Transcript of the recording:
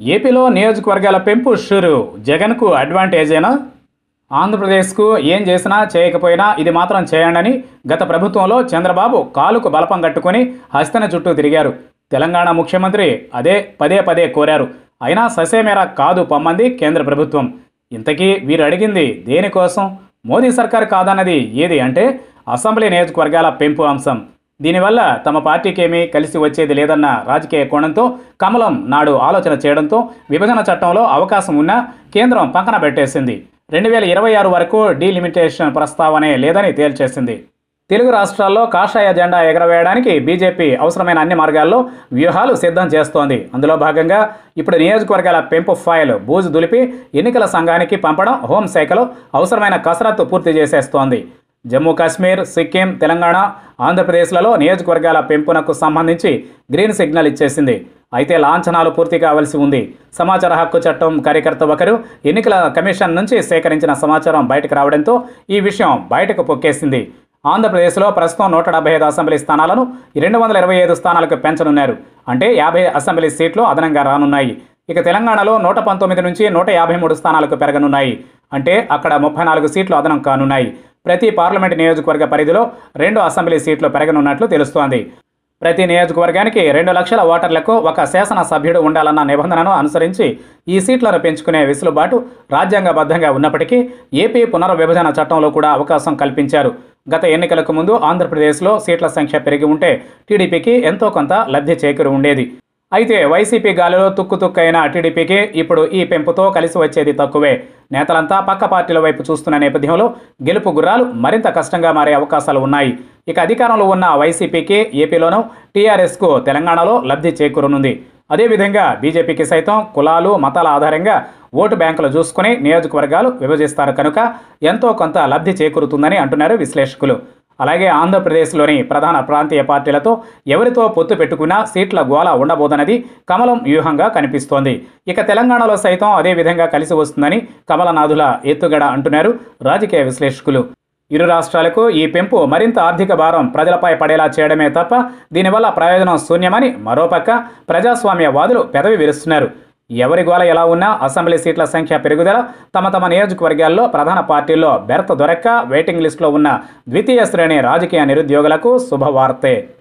ఏపీలో నియోజకవర్గాల పెంపు షురు జగన్కు అడ్వాంటేజేనా ఆంధ్రప్రదేశ్కు ఏం చేసినా చేయకపోయినా ఇది మాత్రం చేయండని గత ప్రభుత్వంలో చంద్రబాబు కాలుకు బలపం కట్టుకుని హస్తన చుట్టూ తిరిగారు తెలంగాణ ముఖ్యమంత్రి అదే పదే పదే కోరారు అయినా ససేమేరా కాదు పమ్మంది కేంద్ర ప్రభుత్వం ఇంతకీ వీరు అడిగింది దేనికోసం మోదీ సర్కార్ కాదన్నది ఏది అంటే అసెంబ్లీ నియోజకవర్గాల పెంపు అంశం దీనివల్ల తమ పార్టీకేమీ కలిసి వచ్చేది లేదన్న రాజకీయ కోణంతో కమలం నాడు ఆలోచన చేయడంతో విభజన చట్టంలో అవకాశం ఉన్నా కేంద్రం పక్కన పెట్టేసింది రెండు వేల ఇరవై ఆరు వరకు డీలిమిటేషన్ ప్రస్తావనే లేదని తేల్చేసింది తెలుగు రాష్ట్రాల్లో కాషాయ జెండా ఎగరవేయడానికి బీజేపీ అవసరమైన అన్ని మార్గాల్లో వ్యూహాలు సిద్ధం చేస్తోంది అందులో భాగంగా ఇప్పుడు నియోజకవర్గాల పెంపు ఫైల్ బూజు దులిపి ఎన్నికల సంఘానికి పంపడం హోంశాఖలో అవసరమైన కసరత్తు పూర్తి చేసేస్తోంది జమ్మూ కాశ్మీర్ సిక్కిం తెలంగాణ ఆంధ్రప్రదేశ్లలో నియోజకవర్గాల పెంపునకు సంబంధించి గ్రీన్ సిగ్నల్ ఇచ్చేసింది అయితే లాంఛనాలు పూర్తి కావాల్సి ఉంది సమాచార హక్కు చట్టం కార్యకర్త ఒకరు ఎన్నికల కమిషన్ నుంచి సేకరించిన సమాచారం బయటకు రావడంతో ఈ విషయం బయటకు పొక్కేసింది ఆంధ్రప్రదేశ్లో ప్రస్తుతం నూట డెబ్బై ఐదు అసెంబ్లీ స్థానాలను రెండు వందల ఇరవై ఐదు స్థానాలకు పెంచనున్నారు అంటే యాభై అసెంబ్లీ సీట్లు అదనంగా రానున్నాయి ఇక తెలంగాణలో నూట పంతొమ్మిది నుంచి నూట యాభై మూడు స్థానాలకు పెరగనున్నాయి అంటే అక్కడ ముప్పై నాలుగు సీట్లు అదనం కానున్నాయి ప్రతి పార్లమెంట్ నియోజకవర్గ పరిధిలో రెండు అసెంబ్లీ సీట్లు పెరగనున్నట్లు తెలుస్తోంది ప్రతి నియోజకవర్గానికి రెండు లక్షల ఓటర్లకు ఒక శాసన సభ్యుడు ఉండాలన్న నిబంధనను అనుసరించి ఈ సీట్లను పెంచుకునే వెసులుబాటు రాజ్యాంగబద్ధంగా ఉన్నప్పటికీ ఏపీ పునర్విభజన చట్టంలో కూడా అవకాశం కల్పించారు గత ఎన్నికలకు ముందు ఆంధ్రప్రదేశ్లో సీట్ల సంఖ్య పెరిగి ఉంటే టీడీపీకి ఎంతో కొంత లబ్ధి చేకూరి ఉండేది అయితే వైసీపీ గాలిలో తుక్కు తుక్కైన టీడీపీకి ఇప్పుడు ఈ పెంపుతో కలిసి వచ్చేది తక్కువే నేతలంతా పక్క పార్టీల వైపు చూస్తున్న నేపథ్యంలో గెలుపు గుర్రాలు మరింత కష్టంగా మారే అవకాశాలు ఉన్నాయి ఇక అధికారంలో ఉన్న వైసీపీకి ఏపీలోనూ టీఆర్ఎస్కు తెలంగాణలో లబ్ధి చేకూరనుంది అదేవిధంగా బీజేపీకి సైతం కులాలు మతాల ఆధారంగా ఓటు బ్యాంకులు చూసుకుని నియోజకవర్గాలు విభజిస్తారు కనుక ఎంతో కొంత లబ్ధి చేకూరుతుందని అంటున్నారు విశ్లేషకులు అలాగే ఆంధ్రప్రదేశ్లోని ప్రధాన ప్రాంతీయ పార్టీలతో ఎవరితో పొత్తు పెట్టుకున్నా సీట్ల గోల ఉండబోదన్నది కమలం వ్యూహంగా కనిపిస్తోంది ఇక తెలంగాణలో సైతం అదే విధంగా కలిసి వస్తుందని కమలనాథుల ఎత్తుగడ అంటున్నారు రాజకీయ విశ్లేషకులు ఇరు రాష్ట్రాలకు ఈ పెంపు మరింత ఆర్థిక భారం ప్రజలపై పడేలా చేయడమే తప్ప దీనివల్ల ప్రయోజనం శూన్యమని మరోపక్క ప్రజాస్వామ్యవాదులు పెదవి విరుస్తున్నారు ఎవరి గోల ఎలా ఉన్నా అసెంబ్లీ సీట్ల సంఖ్య పెరుగుదల తమ తమ నియోజకవర్గాల్లో ప్రధాన పార్టీల్లో బెర్త్ దొరక్క వెయిటింగ్ లిస్టులో ఉన్న ద్వితీయ శ్రేణి రాజకీయ నిరుద్యోగులకు శుభవార్తే